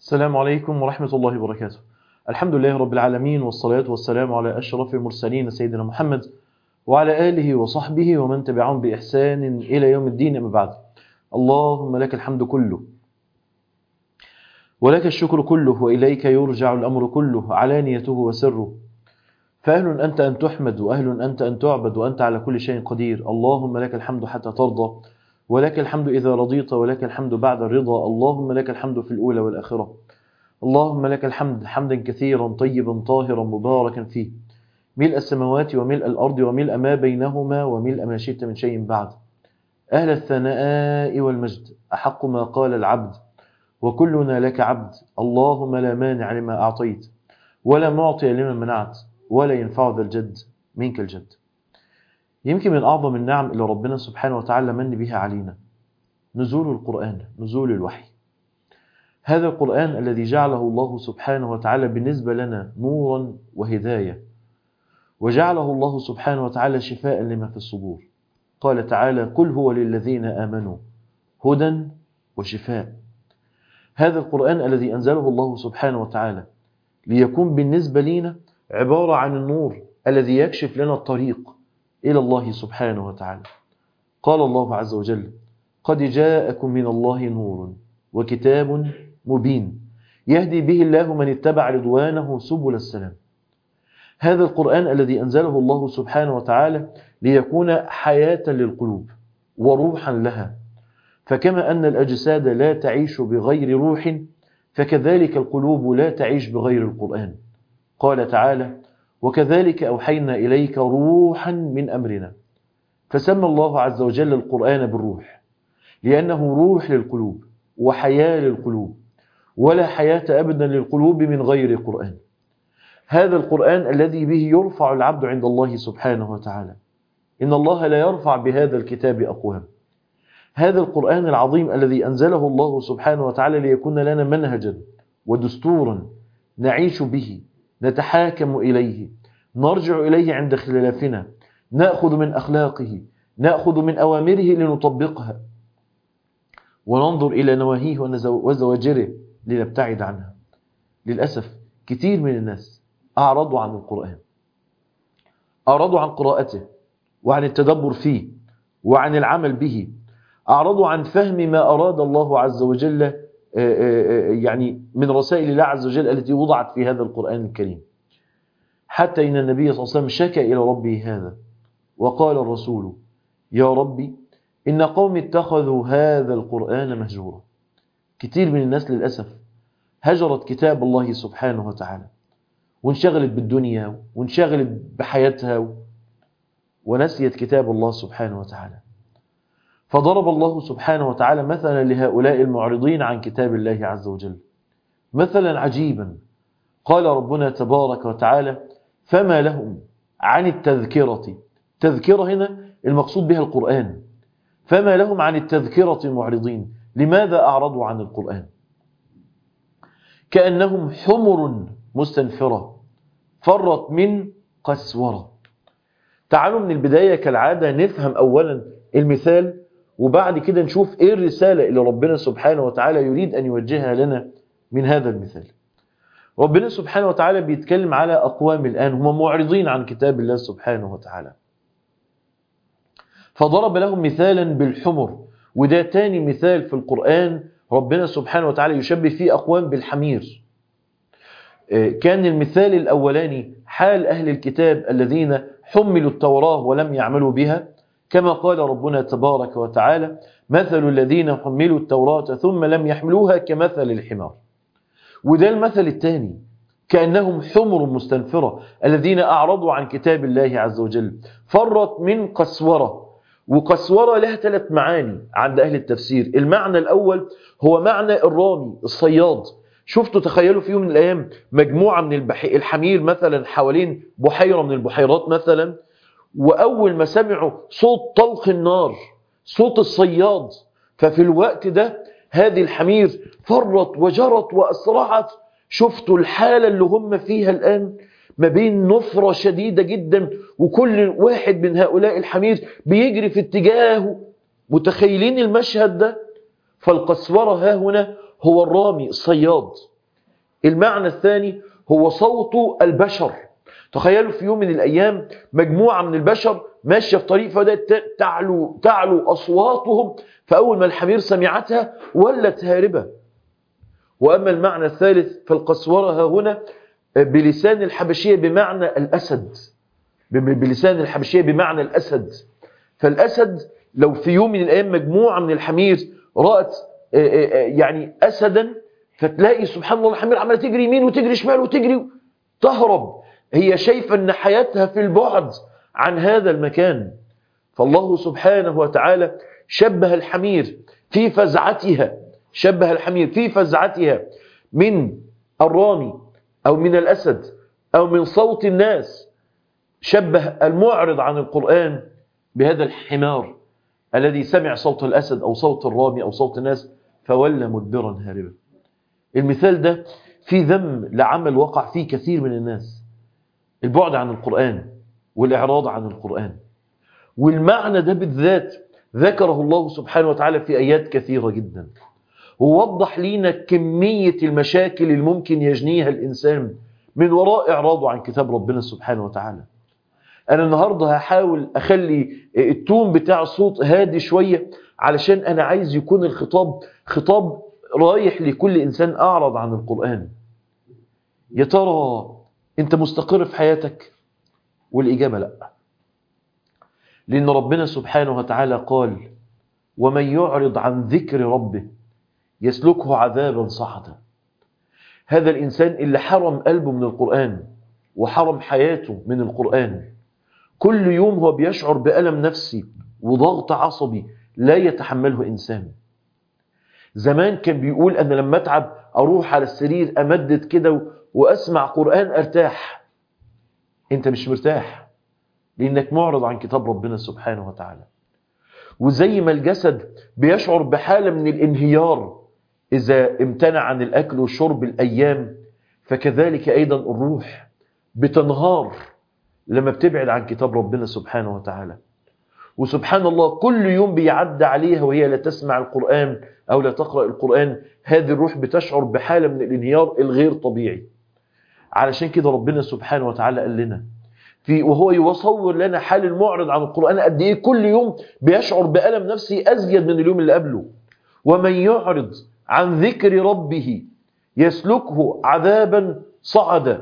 السلام عليكم ورحمة الله وبركاته الحمد لله رب العالمين والصلاة والسلام على أشرف المرسلين سيدنا محمد وعلى آله وصحبه ومن تبعهم بإحسان إلى يوم الدين أما بعد اللهم لك الحمد كله ولك الشكر كله وإليك يرجع الأمر كله علانيته وسره فأهل أنت أن تحمد وأهل أنت أن تعبد وأنت على كل شيء قدير اللهم لك الحمد حتى ترضى ولك الحمد إذا رضيت ولك الحمد بعد الرضا اللهم لك الحمد في الأولى والآخرة اللهم لك الحمد حمدا كثيرا طيبا طاهرا مباركا فيه ملء السماوات وملء الأرض وملء ما بينهما وملء ما شئت من شيء بعد أهل الثناء والمجد أحق ما قال العبد وكلنا لك عبد اللهم لا مانع لما أعطيت ولا معطي لما منعت ولا ينفع ذا الجد منك الجد يمكن من أعظم النعم اللي ربنا سبحانه وتعالى من بها علينا نزول القرآن نزول الوحي هذا القرآن الذي جعله الله سبحانه وتعالى بالنسبة لنا نورا وهداية وجعله الله سبحانه وتعالى شفاء لما في الصدور قال تعالى قل هو للذين آمنوا هدى وشفاء هذا القرآن الذي أنزله الله سبحانه وتعالى ليكون بالنسبة لنا عبارة عن النور الذي يكشف لنا الطريق إلى الله سبحانه وتعالى قال الله عز وجل قد جاءكم من الله نور وكتاب مبين يهدي به الله من اتبع رضوانه سبل السلام هذا القرآن الذي أنزله الله سبحانه وتعالى ليكون حياة للقلوب وروحا لها فكما أن الأجساد لا تعيش بغير روح فكذلك القلوب لا تعيش بغير القرآن قال تعالى وكذلك أوحينا إليك روحا من أمرنا فسمى الله عز وجل القرآن بالروح لأنه روح للقلوب وحياة للقلوب ولا حياة أبدا للقلوب من غير القرآن هذا القرآن الذي به يرفع العبد عند الله سبحانه وتعالى إن الله لا يرفع بهذا الكتاب أقوام هذا القرآن العظيم الذي أنزله الله سبحانه وتعالى ليكون لنا منهجا ودستورا نعيش به نتحاكم إليه نرجع إليه عند خلافنا نأخذ من أخلاقه نأخذ من أوامره لنطبقها وننظر إلى نواهيه وزواجره لنبتعد عنها للأسف كثير من الناس أعرضوا عن القرآن أعرضوا عن قراءته وعن التدبر فيه وعن العمل به أعرضوا عن فهم ما أراد الله عز وجل يعني من رسائل الله عز وجل التي وضعت في هذا القرآن الكريم حتى إن النبي صلى الله عليه وسلم شكى إلى ربه هذا وقال الرسول يا ربي إن قوم اتخذوا هذا القرآن مهجورا كتير من الناس للأسف هجرت كتاب الله سبحانه وتعالى وانشغلت بالدنيا وانشغلت بحياتها ونسيت كتاب الله سبحانه وتعالى فضرب الله سبحانه وتعالى مثلا لهؤلاء المعرضين عن كتاب الله عز وجل مثلا عجيبا قال ربنا تبارك وتعالى فما لهم عن التذكرة تذكرة هنا المقصود بها القرآن فما لهم عن التذكرة معرضين لماذا أعرضوا عن القرآن كأنهم حمر مستنفرة فرت من قسورة تعالوا من البداية كالعادة نفهم أولا المثال وبعد كده نشوف ايه الرسالة اللي ربنا سبحانه وتعالى يريد أن يوجهها لنا من هذا المثال ربنا سبحانه وتعالى بيتكلم على أقوام الآن هم معرضين عن كتاب الله سبحانه وتعالى فضرب لهم مثالا بالحمر وده تاني مثال في القرآن ربنا سبحانه وتعالى يشبه فيه أقوام بالحمير كان المثال الأولاني حال أهل الكتاب الذين حملوا التوراة ولم يعملوا بها كما قال ربنا تبارك وتعالى مثل الذين حملوا التوراة ثم لم يحملوها كمثل الحمار وده المثل الثاني كأنهم حمر مستنفرة الذين أعرضوا عن كتاب الله عز وجل فرت من قسورة وقسورة لها ثلاث معاني عند أهل التفسير المعنى الأول هو معنى الرامي الصياد شفتوا تخيلوا في يوم من الأيام مجموعة من البحي... الحمير مثلا حوالين بحيرة من البحيرات مثلا وأول ما سمعوا صوت طلق النار صوت الصياد ففي الوقت ده هذه الحمير فرت وجرت وأسرعت شفتوا الحالة اللي هم فيها الآن ما بين نفرة شديدة جدا وكل واحد من هؤلاء الحمير بيجري في اتجاهه متخيلين المشهد ده فالقسورة ها هنا هو الرامي الصياد المعنى الثاني هو صوت البشر تخيلوا في يوم من الأيام مجموعة من البشر ماشية في طريق فبدأت تعلو, تعلو أصواتهم فأول ما الحمير سمعتها ولت هاربة وأما المعنى الثالث فالقسورة هنا بلسان الحبشية بمعنى الأسد بلسان الحبشية بمعنى الأسد فالأسد لو في يوم من الأيام مجموعة من الحمير رأت يعني أسدا فتلاقي سبحان الله الحمير عمالة تجري يمين وتجري شمال وتجري تهرب هي شايفة أن حياتها في البعد عن هذا المكان فالله سبحانه وتعالى شبه الحمير في فزعتها شبه الحمير في فزعتها من الرامي أو من الأسد أو من صوت الناس شبه المعرض عن القرآن بهذا الحمار الذي سمع صوت الأسد أو صوت الرامي أو صوت الناس فولى مدبرا هاربا المثال ده في ذم لعمل وقع فيه كثير من الناس البعد عن القرآن والإعراض عن القرآن والمعنى ده بالذات ذكره الله سبحانه وتعالى في آيات كثيرة جدا ووضح لنا كمية المشاكل الممكن يجنيها الإنسان من وراء إعراضه عن كتاب ربنا سبحانه وتعالى أنا النهاردة هحاول أخلي التون بتاع الصوت هادي شوية علشان أنا عايز يكون الخطاب خطاب رايح لكل إنسان أعرض عن القرآن يا ترى أنت مستقر في حياتك والإجابة لأ لأن ربنا سبحانه وتعالى قال ومن يعرض عن ذكر ربه يسلكه عذابا صعدا هذا الإنسان اللي حرم قلبه من القرآن وحرم حياته من القرآن كل يوم هو بيشعر بألم نفسي وضغط عصبي لا يتحمله إنسان زمان كان بيقول أنا لما أتعب أروح على السرير أمدد كده وأسمع قرآن أرتاح أنت مش مرتاح لأنك معرض عن كتاب ربنا سبحانه وتعالى وزي ما الجسد بيشعر بحالة من الانهيار إذا امتنع عن الأكل والشرب الأيام فكذلك أيضا الروح بتنهار لما بتبعد عن كتاب ربنا سبحانه وتعالى وسبحان الله كل يوم بيعدى عليها وهي لا تسمع القرآن أو لا تقرأ القرآن هذه الروح بتشعر بحالة من الانهيار الغير طبيعي علشان كده ربنا سبحانه وتعالى قال لنا في وهو يصور لنا حال المعرض عن القرآن قد إيه كل يوم بيشعر بألم نفسي أزيد من اليوم اللي قبله ومن يعرض عن ذكر ربه يسلكه عذابا صعدا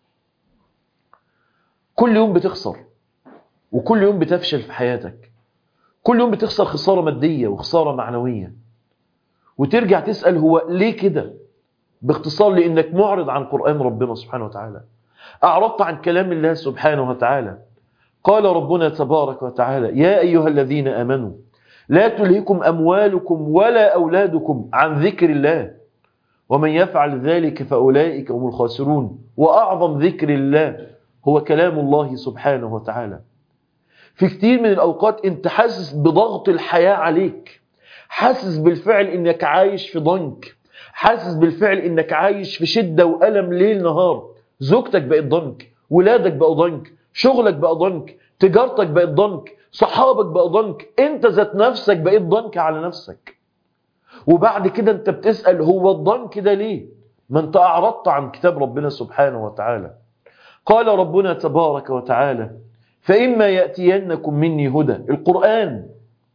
كل يوم بتخسر وكل يوم بتفشل في حياتك كل يوم بتخسر خسارة مادية وخسارة معنوية وترجع تسأل هو ليه كده باختصار لأنك معرض عن قرآن ربنا سبحانه وتعالى أعرضت عن كلام الله سبحانه وتعالى قال ربنا تبارك وتعالى يا أيها الذين آمنوا لا تلهكم أموالكم ولا أولادكم عن ذكر الله ومن يفعل ذلك فأولئك هم الخاسرون وأعظم ذكر الله هو كلام الله سبحانه وتعالى في كتير من الأوقات أنت حاسس بضغط الحياة عليك حاسس بالفعل أنك عايش في ضنك حاسس بالفعل أنك عايش في شدة وألم ليل نهار زوجتك بقت ضنك ولادك بقوا ضنك شغلك بقى ضنك تجارتك بقت ضنك صحابك بقى ضنك انت ذات نفسك بقيت ضنك على نفسك وبعد كده انت بتسأل هو الضنك ده ليه ما انت اعرضت عن كتاب ربنا سبحانه وتعالى قال ربنا تبارك وتعالى فإما يأتينكم مني هدى القرآن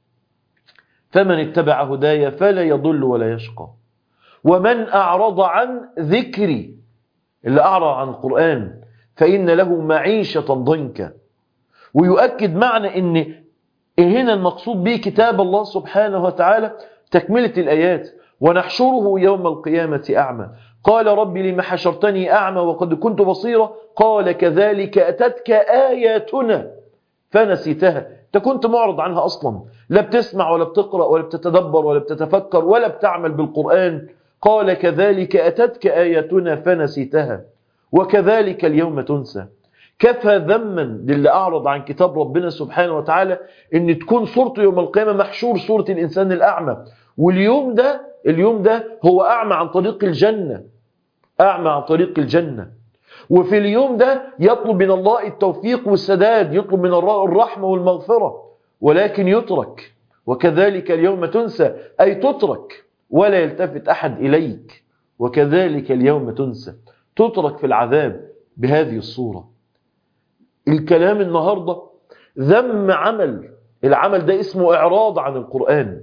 فمن اتبع هدايا فلا يضل ولا يشقى ومن أعرض عن ذكري اللي أعرض عن القرآن فإن له معيشة ضنكا ويؤكد معنى ان هنا المقصود به كتاب الله سبحانه وتعالى تكملة الآيات ونحشره يوم القيامة أعمى قال ربي لما حشرتني أعمى وقد كنت بصيرا قال كذلك أتتك آياتنا فنسيتها انت كنت معرض عنها أصلا لا بتسمع ولا بتقرأ ولا بتتدبر ولا بتتفكر ولا بتعمل بالقرآن قال كذلك أتتك آياتنا فنسيتها وكذلك اليوم تنسى كفى ذما للي أعرض عن كتاب ربنا سبحانه وتعالى ان تكون صورته يوم القيامة محشور صورة الإنسان الأعمى واليوم ده اليوم ده هو أعمى عن طريق الجنة أعمى عن طريق الجنة وفي اليوم ده يطلب من الله التوفيق والسداد يطلب من الله الرحمة والمغفرة ولكن يترك وكذلك اليوم تنسى أي تترك ولا يلتفت أحد إليك وكذلك اليوم تنسى تترك في العذاب بهذه الصورة الكلام النهاردة ذم عمل العمل ده اسمه إعراض عن القرآن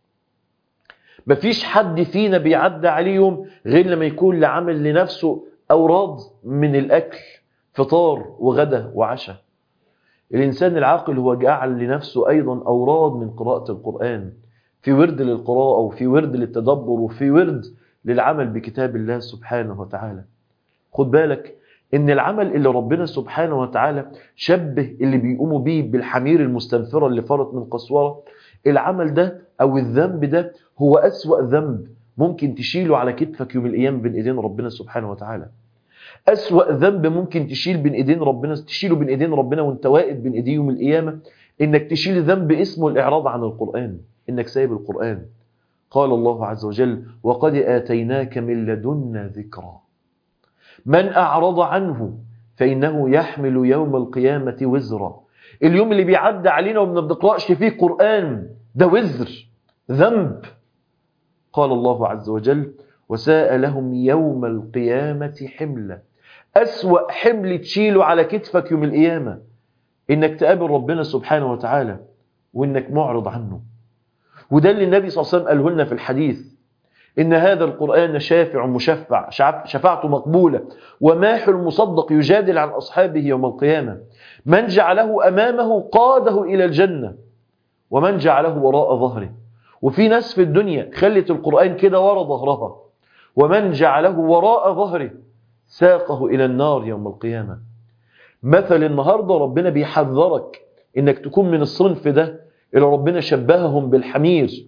مفيش حد فينا بيعدى عليه يوم غير لما يكون لعمل لنفسه أوراد من الأكل فطار وغدا وعشاء الإنسان العاقل هو جعل لنفسه أيضا أوراد من قراءة القرآن في ورد للقراءة وفي ورد للتدبر وفي ورد للعمل بكتاب الله سبحانه وتعالى خد بالك ان العمل اللي ربنا سبحانه وتعالى شبه اللي بيقوموا بيه بالحمير المستنفرة اللي فرط من قسورة العمل ده او الذنب ده هو أسوأ ذنب ممكن تشيله على كتفك يوم القيامة بين ايدين ربنا سبحانه وتعالى أسوأ ذنب ممكن تشيل بين ايدين ربنا تشيله بين ايدين ربنا وانت واقف بين ايديه يوم القيامة انك تشيل ذنب اسمه الاعراض عن القرآن انك سايب القرآن قال الله عز وجل وقد آتيناك من لدنا ذكرا من أعرض عنه فإنه يحمل يوم القيامة وزرا اليوم اللي بيعدى علينا وما بنقرأش فيه قرآن ده وزر ذنب قال الله عز وجل وساء لهم يوم القيامة حملا أسوأ حمل تشيله على كتفك يوم القيامة إنك تقابل ربنا سبحانه وتعالى وإنك معرض عنه وده اللي النبي صلى الله عليه وسلم قاله لنا في الحديث إن هذا القرآن شافع مشفع شفاعته مقبولة وماح المصدق يجادل عن أصحابه يوم القيامة من جعله أمامه قاده إلى الجنة ومن جعله وراء ظهره وفي ناس في الدنيا خلت القرآن كده وراء ظهرها ومن جعله وراء ظهره ساقه إلى النار يوم القيامة مثل النهاردة ربنا بيحذرك إنك تكون من الصنف ده اللي ربنا شبههم بالحمير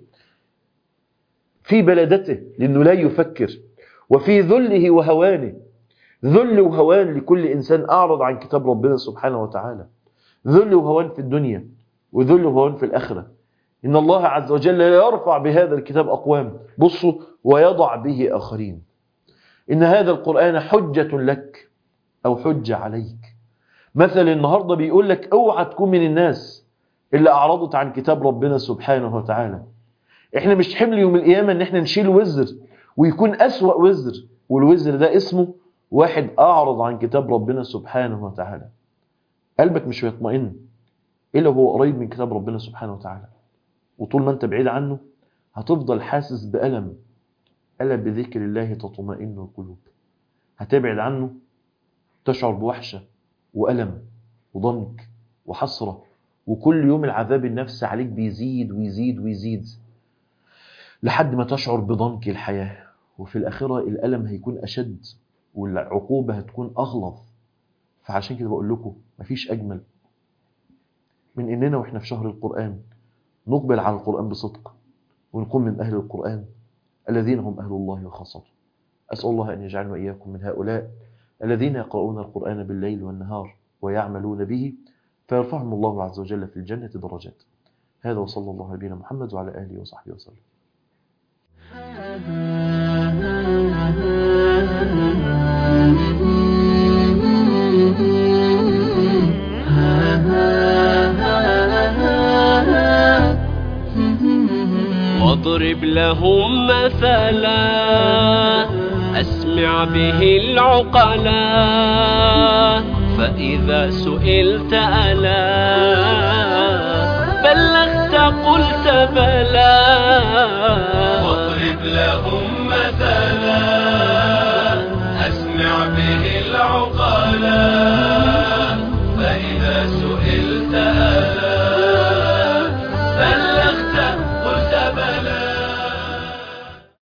في بلدته لأنه لا يفكر وفي ذله وهوانه ذل وهوان لكل إنسان أعرض عن كتاب ربنا سبحانه وتعالى ذل وهوان في الدنيا وذل وهوان في الآخرة إن الله عز وجل يرفع بهذا الكتاب أقوام بصوا ويضع به آخرين إن هذا القرآن حجة لك أو حجة عليك مثل النهاردة بيقول لك اوعى تكون من الناس اللي أعرضت عن كتاب ربنا سبحانه وتعالى احنا مش حمل يوم القيامة ان احنا نشيل وزر ويكون أسوأ وزر والوزر ده اسمه واحد أعرض عن كتاب ربنا سبحانه وتعالى قلبك مش هيطمئن إلا هو قريب من كتاب ربنا سبحانه وتعالى وطول ما انت بعيد عنه هتفضل حاسس بألم ألا بذكر الله تطمئن القلوب هتبعد عنه تشعر بوحشة وألم وضنك وحسرة وكل يوم العذاب النفسي عليك بيزيد ويزيد ويزيد لحد ما تشعر بضنك الحياة وفي الآخرة الألم هيكون أشد والعقوبة هتكون أغلظ فعشان كده بقول لكم مفيش أجمل من إننا وإحنا في شهر القرآن نقبل على القرآن بصدق ونكون من أهل القرآن الذين هم أهل الله وخاصته أسأل الله أن يجعلنا وإياكم من هؤلاء الذين يقرؤون القرآن بالليل والنهار ويعملون به فيرفعهم الله عز وجل في الجنة درجات هذا وصلى الله على نبينا محمد وعلى آله وصحبه وسلم واضرب لهم مثلا أسمع به العقلا فإذا سئلت ألا بلغت قلت بلى واضرب لهم مثلا أسمع به العقلا فإذا سئلت ألا بلغت